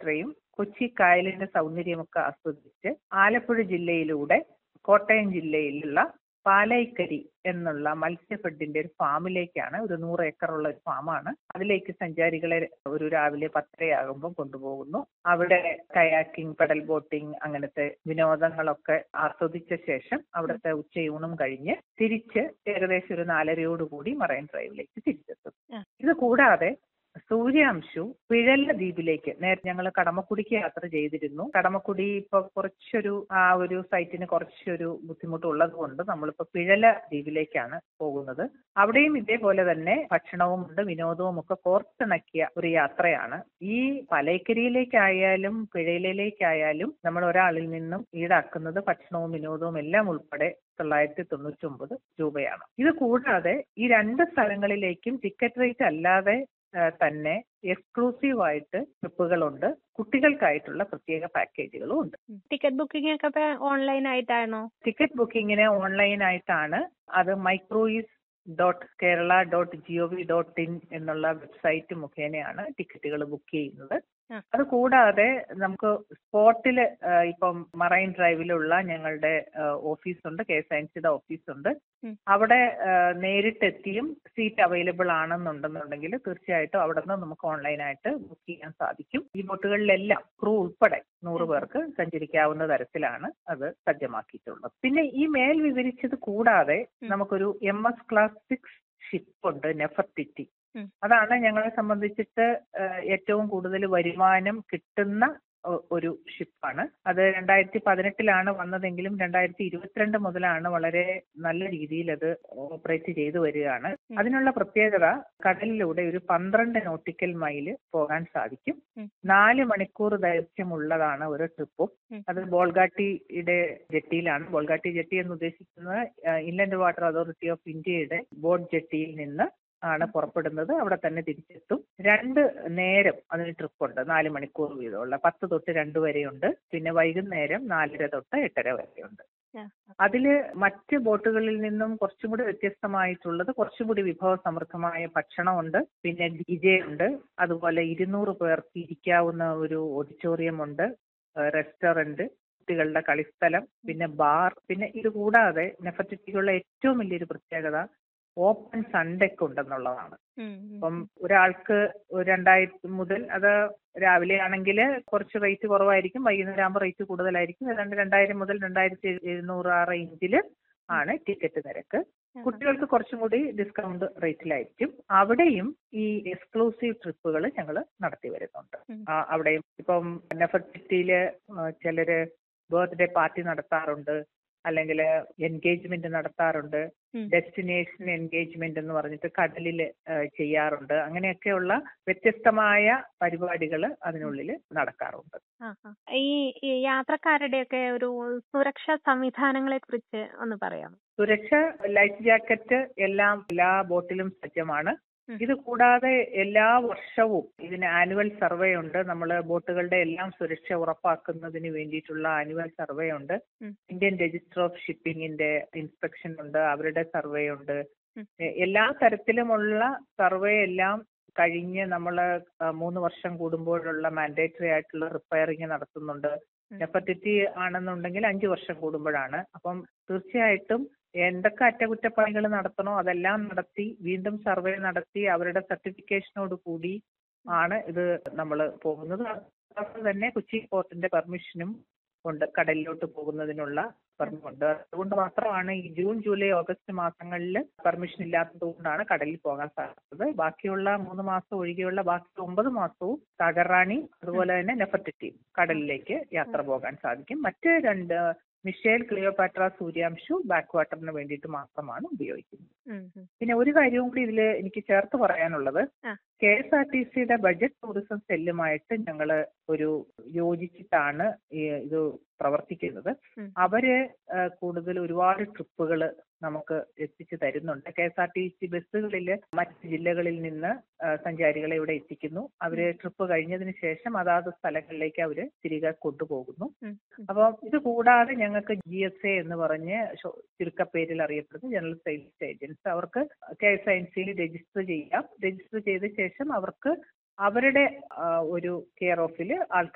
യാത്രയും കൊച്ചി കായലിന്റെ സൗന്ദര്യമൊക്കെ ആസ്വദിച്ച് ആലപ്പുഴ ജില്ലയിലൂടെ കോട്ടയം ജില്ലയിലുള്ള പാലൈക്കരി എന്നുള്ള മത്സ്യഫെഡിന്റെ ഒരു ഫാമിലേക്കാണ് ഒരു നൂറ് ഏക്കറുള്ള ഒരു ഫാമാണ് അതിലേക്ക് സഞ്ചാരികളെ ഒരു രാവിലെ പത്തരയാകുമ്പോൾ കൊണ്ടുപോകുന്നു അവിടെ കയാക്കിംഗ് പെഡൽ ബോട്ടിംഗ് അങ്ങനത്തെ വിനോദങ്ങളൊക്കെ ആസ്വദിച്ച ശേഷം അവിടുത്തെ ഉച്ചയൂണും കഴിഞ്ഞ് തിരിച്ച് ഏകദേശം ഒരു നാലരയോടുകൂടി മറൈൻ ഡ്രൈവിലേക്ക് തിരിച്ചെത്തും ആ. ഇത് കൂടാതെ സൂര്യാംശു പിഴല്ല ദ്വീപിലേക്ക് നേരെ ഞങ്ങൾ കടമക്കുടിക്ക് യാത്ര ചെയ്തിരുന്നു കടമക്കുടി ഇപ്പൊ കുറച്ചൊരു ആ ഒരു സൈറ്റിന് കുറച്ചൊരു ബുദ്ധിമുട്ടുള്ളത് കൊണ്ട് നമ്മളിപ്പോ പിഴല ദ്വീപിലേക്കാണ് പോകുന്നത് അവിടെയും ഇതേപോലെ തന്നെ ഭക്ഷണവും ഉണ്ട് വിനോദവും ഒക്കെ കോർത്തിണക്കിയ ഒരു യാത്രയാണ് ഈ പലൈക്കരിയിലേക്കായാലും പിഴയിലേക്കായാലും നമ്മൾ ഒരാളിൽ നിന്നും ഈടാക്കുന്നത് ഭക്ഷണവും വിനോദവും എല്ലാം ഉൾപ്പെടെ തൊള്ളായിരത്തി തൊണ്ണൂറ്റി ഒമ്പത് രൂപയാണ് ഇത് കൂടാതെ ഈ രണ്ട് സ്ഥലങ്ങളിലേക്കും ടിക്കറ്റ് റേറ്റ് അല്ലാതെ ആ, തന്നെ എക്സ്ക്ലൂസീവ് ആയിട്ട് ട്രിപ്പുകളുണ്ട് കുട്ടികൾക്കായിട്ടുള്ള പ്രത്യേക പാക്കേജുകളും ഉണ്ട് ടിക്കറ്റ് ബുക്കിംഗ് ഒക്കെ ഇപ്പൊ ഓൺലൈൻ ആയിട്ടാണോ ടിക്കറ്റ് ബുക്കിങ്ങിന് ഓൺലൈൻ ആയിട്ടാണ് അത് മൈക്രോയിസ് dot Kerala dot G O V dot in എന്നുള്ള വെബ്സൈറ്റ് മുഖേനയാണ് ടിക്കറ്റുകൾ ബുക്ക് ചെയ്യുന്നത് ആ. അത് കൂടാതെ നമുക്ക് സ്പോട്ടിൽ ഇപ്പം മറൈൻ ഡ്രൈവിലുള്ള ഞങ്ങളുടെ ഓഫീസുണ്ട് കെ എസ് ഐ സിയുടെ ഓഫീസുണ്ട് ഉം. അവിടെ ആ, നേരിട്ടെത്തിയും സീറ്റ് അവൈലബിൾ ആണെന്നുണ്ടെന്നുണ്ടെങ്കിൽ തീർച്ചയായിട്ടും അവിടെ നിന്ന് നമുക്ക് ഓൺലൈനായിട്ട് ബുക്ക് ചെയ്യാൻ സാധിക്കും ഈ ബോട്ടുകളിലെല്ലാം ക്രൂ ഉൾപ്പെടെ നൂറ് ഉം. പേർക്ക് സഞ്ചരിക്കാവുന്ന തരത്തിലാണ് അത് സജ്ജമാക്കിയിട്ടുള്ളത് പിന്നെ ഈ മേൽ വിവരിച്ചത് കൂടാതെ ഉം. നമുക്കൊരു M S class six ship ഉണ്ട് നെഫർട്ടിറ്റി ഉം. അതാണ് ഞങ്ങളെ സംബന്ധിച്ചിട്ട് ഏഹ്, ഏറ്റവും കൂടുതൽ വരുമാനം കിട്ടുന്ന ഒ- ഒരു ഷിപ്പാണ് അത് രണ്ടായിരത്തി പതിനെട്ടിലാണ് വന്നതെങ്കിലും രണ്ടായിരത്തി ഇരുപത്തിരണ്ട് മുതലാണ് വളരെ നല്ല രീതിയിൽ അത് ഓപ്പറേറ്റ് ചെയ്തു വരികയാണ് ഉം. അതിനുള്ള പ്രത്യേകത കടലിലൂടെ ഒരു പന്ത്രണ്ട് നോട്ടിക്കൽ മൈല് പോകാൻ സാധിക്കും ഉം. നാല് മണിക്കൂർ ദൈർഘ്യമുള്ളതാണ് ഒരു ട്രിപ്പും ഉം. അത് ബോൾഗാട്ടിയുടെ ജെട്ടിയിലാണ് ബോൾഗാട്ടി ജെട്ടി എന്ന് ഉദ്ദേശിക്കുന്നത് ഇൻലൻഡ് വാട്ടർ അതോറിറ്റി ഓഫ് ഇന്ത്യയുടെ ബോട്ട് ജെട്ടിയിൽ നിന്ന് ആണ് പുറപ്പെടുന്നത് അവിടെ തന്നെ തിരിച്ചെത്തും രണ്ട് നേരം അതിന് ട്രിപ്പുണ്ട് നാല് മണിക്കൂർ വീതമുള്ള പത്ത് തൊട്ട് രണ്ട് വരെയുണ്ട് പിന്നെ വൈകുന്നേരം നാലര തൊട്ട് എട്ടര വരെയുണ്ട് ആ. അതില് മറ്റ് ബോട്ടുകളിൽ നിന്നും കുറച്ചും കൂടി വ്യത്യസ്തമായിട്ടുള്ളത് കുറച്ചും കൂടി വിഭവസമൃദ്ധമായ ഭക്ഷണമുണ്ട് പിന്നെ ഡി ജെ ഉണ്ട് അതുപോലെ ഇരുന്നൂറ് പേർക്ക് ഇരിക്കാവുന്ന ഒരു ഓഡിറ്റോറിയം ഉണ്ട് റെസ്റ്റോറന്റ് കുട്ടികളുടെ കളിസ്ഥലം പിന്നെ ബാർ പിന്നെ ഇത് കൂടാതെ നെഫർട്ടിറ്റിക്കുള്ള ഏറ്റവും വലിയൊരു പ്രത്യേകത ഓപ്പൺ സൺഡെക്ക് ഉണ്ടെന്നുള്ളതാണ് ഉം, ഉം, അപ്പം ഒരാൾക്ക് ഒരു രണ്ടായിരത്തി മുതൽ അത് രാവിലെ ആണെങ്കിൽ കുറച്ച് റേറ്റ് കുറവായിരിക്കും വൈകുന്നേരം ആകുമ്പോൾ റേറ്റ് കൂടുതലായിരിക്കും ഏതാണ്ട് രണ്ടായിരം മുതൽ രണ്ടായിരത്തി എഴുന്നൂറ് ആ റേഞ്ചിൽ ആണ് ടിക്കറ്റ് നിരക്ക് ആ. കുട്ടികൾക്ക് കുറച്ചും കൂടി ഡിസ്കൗണ്ട് റേറ്റിലായിരിക്കും അവിടെയും ഈ എക്സ്ക്ലൂസീവ് ട്രിപ്പുകൾ ഞങ്ങൾ നടത്തി വരുന്നുണ്ട് ഉം. ആ, അവിടെയും ഇപ്പം നെഫർട്ടിറ്റിയില് ചിലര് ബർത്ത്ഡേ പാർട്ടി നടത്താറുണ്ട് അല്ലെങ്കിൽ എൻഗേജ്മെന്റ് നടത്താറുണ്ട് ഉം. ഡെസ്റ്റിനേഷൻ എൻഗേജ്മെന്റ് എന്ന് പറഞ്ഞിട്ട് കടലിൽ ചെയ്യാറുണ്ട് അങ്ങനെയൊക്കെയുള്ള വ്യത്യസ്തമായ പരിപാടികൾ അതിനുള്ളിൽ നടക്കാറുണ്ട് ആ, ആ. ഈ ഈ യാത്രക്കാരുടെയൊക്കെ ഒരു സുരക്ഷാ സംവിധാനങ്ങളെ കുറിച്ച് ഒന്ന് പറയാമോ സുരക്ഷ ലൈഫ് ജാക്കറ്റ് എല്ലാം എല്ലാ ബോട്ടിലും സജ്ജമാണ് ഉം. ഇത് കൂടാതെ എല്ലാ വർഷവും ഇതിന് ആനുവൽ സർവേ ഉണ്ട് നമ്മൾ ബോട്ടുകളുടെ എല്ലാം സുരക്ഷ ഉറപ്പാക്കുന്നതിന് വേണ്ടിയിട്ടുള്ള ആനുവൽ സർവേ ഉണ്ട് ഉം. ഇന്ത്യൻ രജിസ്റ്റർ ഓഫ് ഷിപ്പിംഗിന്റെ ഇൻസ്പെക്ഷൻ ഉണ്ട് അവരുടെ സർവേ ഉണ്ട് ഉം. എ- എല്ലാ തരത്തിലുമുള്ള സർവേ എല്ലാം കഴിഞ്ഞ് നമ്മൾ മൂന്ന് വർഷം കൂടുമ്പോഴുള്ള മാൻഡേറ്ററി ആയിട്ടുള്ള റിപ്പയറിങ് നടത്തുന്നുണ്ട് ഉം. നെപ്പറ്റിറ്റി ആണെന്നുണ്ടെങ്കിൽ അഞ്ച് വർഷം കൂടുമ്പോഴാണ് അപ്പം തീർച്ചയായിട്ടും എന്തൊക്കെ അറ്റകുറ്റപ്പണികൾ നടത്തണോ അതെല്ലാം നടത്തി വീണ്ടും സർവേ നടത്തി അവരുടെ സർട്ടിഫിക്കേഷനോട് കൂടി ആണ് ഇത് നമ്മൾ പോകുന്നത് അതുപോലെ തന്നെ കൊച്ചി പോർട്ടിന്റെ പെർമിഷനും ഉണ്ട് കടലിലോട്ട് പോകുന്നതിനുള്ള പെർമിറ്റുണ്ട് അതുകൊണ്ട് മാത്രമാണ് ഈ ജൂൺ ജൂലൈ ഓഗസ്റ്റ് മാസങ്ങളിൽ പെർമിഷൻ ഇല്ലാത്തത് കൊണ്ടാണ് കടലിൽ പോകാൻ സാധിച്ചത് ബാക്കിയുള്ള മൂന്ന് മാസം ഒഴികെയുള്ള ബാക്കി ഒമ്പത് മാസവും സാഗർറാണി അതുപോലെ തന്നെ നെഫർട്ടിറ്റി കടലിലേക്ക് യാത്ര പോകാൻ സാധിക്കും മറ്റ് രണ്ട് മിഷേൽ ക്ലിയോപാട്ര സൂര്യാംശു ബാക്ക് വാട്ടറിന് വേണ്ടിയിട്ട് മാത്രമാണ് ഉപയോഗിക്കുന്നത് ഉം, ഉം. പിന്നെ ഒരു കാര്യവും കൂടി ഇതിൽ എനിക്ക് ചേർത്ത് പറയാനുള്ളത് ആ. കെ എസ് ആർ ടി സിയുടെ ബഡ്ജറ്റ് ടൂറിസം സെല്ലുമായിട്ട് ഞങ്ങൾ ഒരു യോജിച്ചിട്ടാണ് ഈ ഇത് പ്രവർത്തിക്കുന്നത് ഉം. അവര് ആ, കൂടുതൽ ഒരുപാട് ട്രിപ്പുകൾ നമുക്ക് എത്തിച്ചു തരുന്നുണ്ട് K S R T C ബസ്സുകളിൽ മറ്റ് ജില്ലകളിൽ നിന്ന് ആ, സഞ്ചാരികളെ ഇവിടെ എത്തിക്കുന്നു അവര് ട്രിപ്പ് കഴിഞ്ഞതിന് ശേഷം അതാത് സ്ഥലങ്ങളിലേക്ക് അവര് തിരികെ കൊണ്ടുപോകുന്നു ഉം, ഉം. അപ്പം ഇത് കൂടാതെ ഞങ്ങൾക്ക് ജി എസ് എ എന്ന് പറഞ്ഞ് ഷോ- ചുരുക്കപ്പേരിൽ അറിയപ്പെടുന്ന ജനറൽ സെയിൽസ് ഏജൻസ് അവർക്ക് കെ എസ് ഐ എൻ സിയിൽ രജിസ്റ്റർ ചെയ്യാം രജിസ്റ്റർ ചെയ്ത ശേഷം അവർക്ക് അവരുടെ ആ, ഒരു കെയർ ഓഫിൽ ആൾക്കാർ